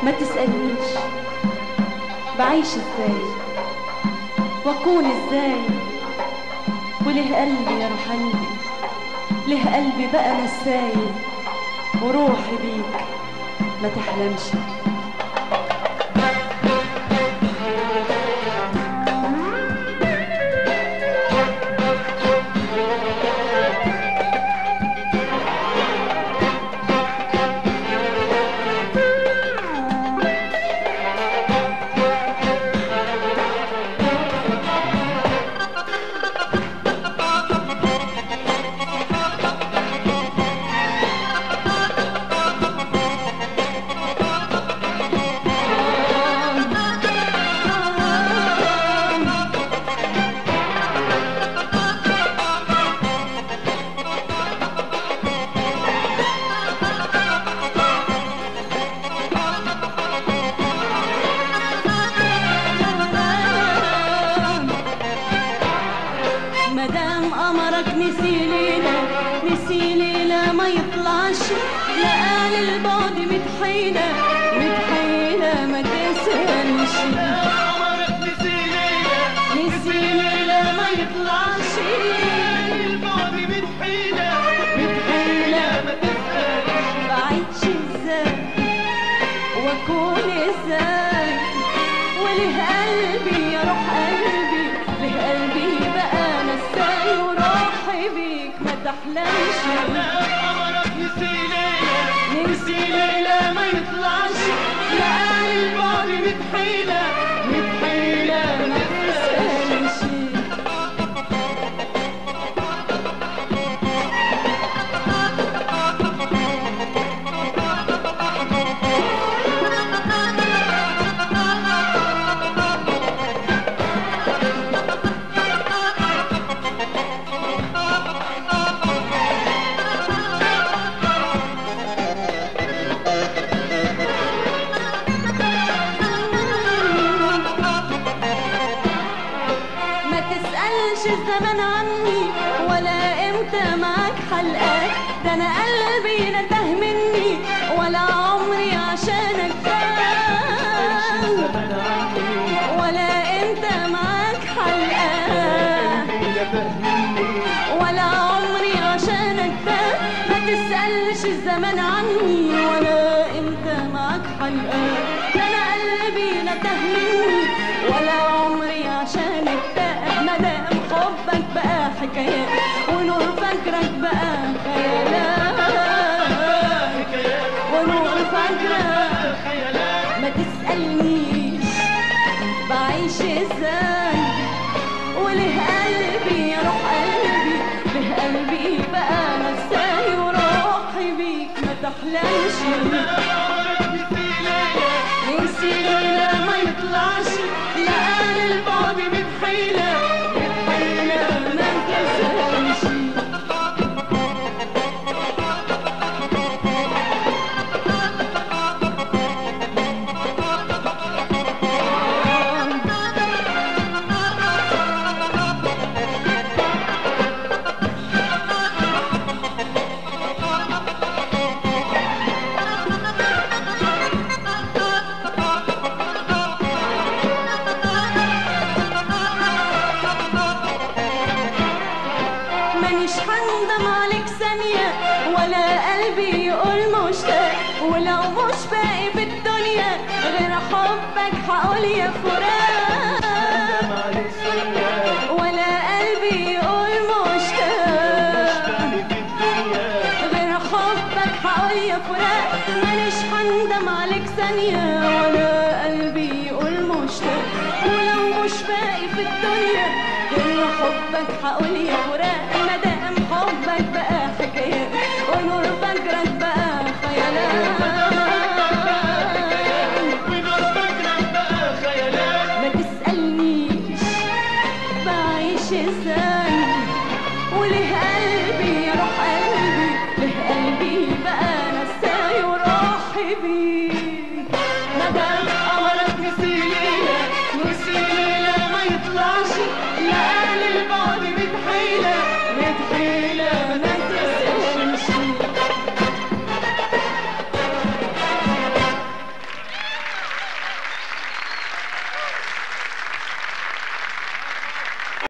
ما تسألنيش بعيش ازاي واكون ازاي وله قلبي يا روح قلبي له قلبي بقى نساي وروحي بيك ما تحلمش مدام قمرك نسي ليلة نسي ليلة ما يطلعش لقال البعد متحيلة متحيلة ما تسألش قمرك نسي ليلة نسي ليلة ما يطلعش البعد متحيلة متحيلة ما تسألش بعيش ازاي واكون ازاي وله قلبي يا روح قلبي له قلبي بقى نساي وروحي بيك ما تحلمش قمرك نسي ليلة نسي ليلة ما يطلعش لقال البعد متحيلة متحيلة ما تسألش ما تسألش الزمن عني ولا امتى معاك حلقات ده انا قلبي نته مني ولا عمري عشانك فات ولا امتى معاك حلقات ولا عمري عشانك فات ما تسألش الزمن عني ولا انت معاك حلقات ده انا قلبي نته مني ولا عمري عشانك فات مدام حبك بقى حكايات ونور فكرك بقى خيالات ونور فكرك ما تسألنيش بعيش ازاي وله قلبي يا روح قلبي له قلبي بقى نساي وروحي بيك ما تحلمش قمرك نسي ليلة نسي ليلة ما يطلعش لقال البعد متحيلة متحيلة ما تسألش مانيش هندم عليك ثانية ولا قلبي يقول مشتاق ولو مش باقي في الدنيا غير حبك هقول يا فراق ولا قلبي يقول مشتاق غير حبك هقول يا فراق مانيش هندم عليك ثانية ولا قلبي يقول مشتاق ولو مش باقي في الدنيا غير حبك هقول يا فراق مدام حبك بقى حكايات ونور فجرك بقى خيالات ونور فكرك بقى خيالات ما تسألنيش بعيش ازاي وله قلبي يا روح قلبي له قلبي بقى نساي وروحي بيه